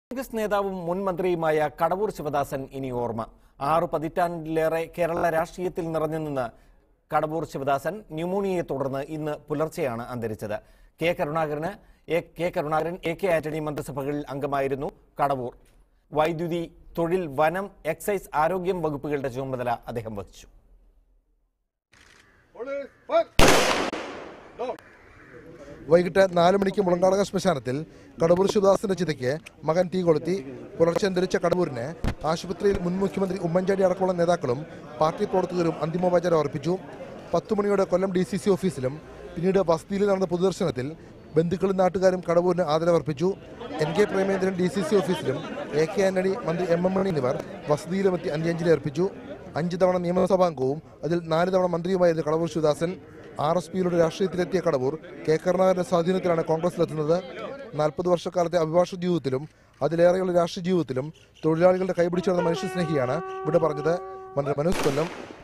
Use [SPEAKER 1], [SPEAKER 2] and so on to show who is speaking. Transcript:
[SPEAKER 1] കോൺഗ്രസ് നേതാവും മുൻ മന്ത്രിയുമായ കടവൂർ ശിവദാസൻ ഇനി ഓർമ്മ ആറു പതിറ്റാണ്ടിലേറെ കേരള രാഷ്ട്രീയത്തിൽ നിറഞ്ഞു നിന്ന് കടവൂർ ശിവദാസൻ ന്യൂമോണിയയെ തുടർന്ന് ഇന്ന് പുലർച്ചെയാണ് അന്തരിച്ചത് കെ കരുണാകരന് A K Karunakaran A K Antony മന്ത്രിസഭകളിൽ അംഗമായിരുന്നു കടവൂർ വൈദ്യുതി തൊഴിൽ വനം എക്സൈസ് ആരോഗ്യം വകുപ്പുകളുടെ ചുമതല അദ്ദേഹം വഹിച്ചു
[SPEAKER 2] വൈകിട്ട് നാല് മണിക്ക് മുളങ്കാടക ശ്മശാനത്തിൽ കടവൂർ ശിവദാസിന്റെ ചിതയ്ക്ക് മകൻ തീ കൊളുത്തി പുലർച്ചെ അന്തരിച്ച കടവൂരിന് ആശുപത്രിയിൽ മുൻ മുഖ്യമന്ത്രി ഉമ്മൻചാണ്ടി അടക്കമുള്ള നേതാക്കളും പാർട്ടി പ്രവർത്തകരും അന്തിമോപചാരം അർപ്പിച്ചു പത്തു മണിയോടെ കൊല്ലം ഡി സി സി ഓഫീസിലും പിന്നീട് വസതിയിൽ നടന്ന പൊതുദർശനത്തിൽ ബന്ധുക്കളും നാട്ടുകാരും കടവൂരിന് ആദരവർപ്പിച്ചു N K Premachandran D C C ഓഫീസിലും എ കെ ആന്റണി മന്ത്രി എം എം മണി എന്നിവർ വസതിയിലുമെത്തി അന്ത്യാഞ്ജലി അർപ്പിച്ചു അഞ്ച് തവണ നിയമസഭാംഗവും അതിൽ നാല് തവണ മന്ത്രിയുമായിരുന്നു കടവൂർ ശിവദാസൻ ആർ എസ് പിയിലൂടെ രാഷ്ട്രീയത്തിലെത്തിയ കടവൂർ കെ കരുണാകരന്റെ സ്വാധീനത്തിലാണ് കോൺഗ്രസിലെത്തുന്നത് നാൽപ്പത് വർഷക്കാലത്തെ അഭിഭാഷക ജീവിതത്തിലും അതിലേറെയുള്ള രാഷ്ട്രീയ ജീവിതത്തിലും തൊഴിലാളികളുടെ കൈപിടിച്ചു നടന്ന മനുഷ്യസ്നേഹിയാണ് ഇവിടെ പറഞ്ഞത് മന്ത്രി മനോജ് കൊല്ലം